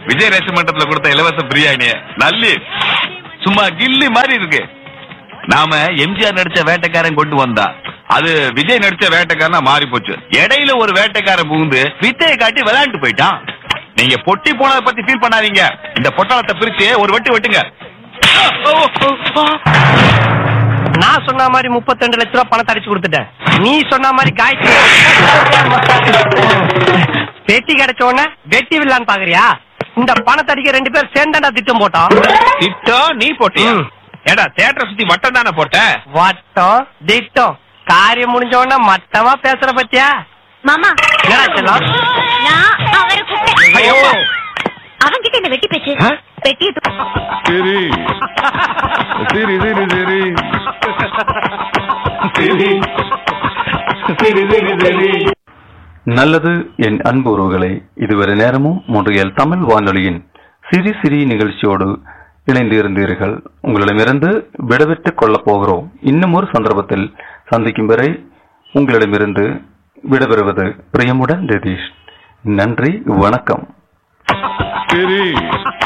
Vijay ration மன்றத்துல கொடுத்த இலவச பிரியாணி நல்லி சும்மா கில்லி மாதிரி இருக்கு நாம எம்ஜிஆர் நடிச்ச வேட்டைக்காரன் கொண்டு வந்தா அது விஜய் நடிச்ச வேட்டைக்காரனா மாறி போச்சு இடையில ஒரு வேட்டைக்காரன் புகுந்து வித்தையை காட்டி விளையாண்டு போயிட்டான் நீங்க பொட்டி போனதை பத்தி ஃபீல் பண்ணாதீங்க இந்த பொட்டலத்தை பிரிச்சு ஒரு வெட்டு வெட்டுங்க நான் சொன்ன மாதிரி 32 லட்ச ரூபா பணத்தை அடிச்சு கொடுத்துட்டேன் நீ சொன்ன மாதிரி காய்ச்சி வெட்டி கிடைச்ச உடனே வெட்டி விடலான்னு பாக்குறியா இந்த பணத்தை அடிக்க ரெண்டு பேர் சேர்ந்தாண்டா திட்டம் போட்டோம் திட்டம் நீ போட்டியா ம். ஏடா தேட்டரை சுத்தி வட்டம் தானே போட்ட வட்டம் திட்டம் காரியம் முடிஞ்ச உடனே மட்டமா பேசுற பத்தியா மாமா என்னடா செல்லம்? நான் அவரை கூப்பிட்டேன் ஐயோ அவன்கிட்ட என்ன வெட்டி பேச்சு ஆ? வெட்டிய தூ- சரி சரி சரி சரி சரி சரி சரி சரி நல்லது என் அன்பு உறவுகளை இதுவரை நேரமும் மூன்றியல் தமிழ் வானொலியின் சிரி சிரி நிகழ்ச்சியோடு இணைந்து இருந்தீர்கள் உங்களிடமிருந்து விடைபெற்றுக் கொள்ளப் போகிறோம் இன்னும் ஒரு சந்தர்ப்பத்தில் சந்திக்கும் வரை உங்களிடமிருந்து விடைபெறுவது பிரியமுடன் ரதீஷ் நன்றி வணக்கம் சரி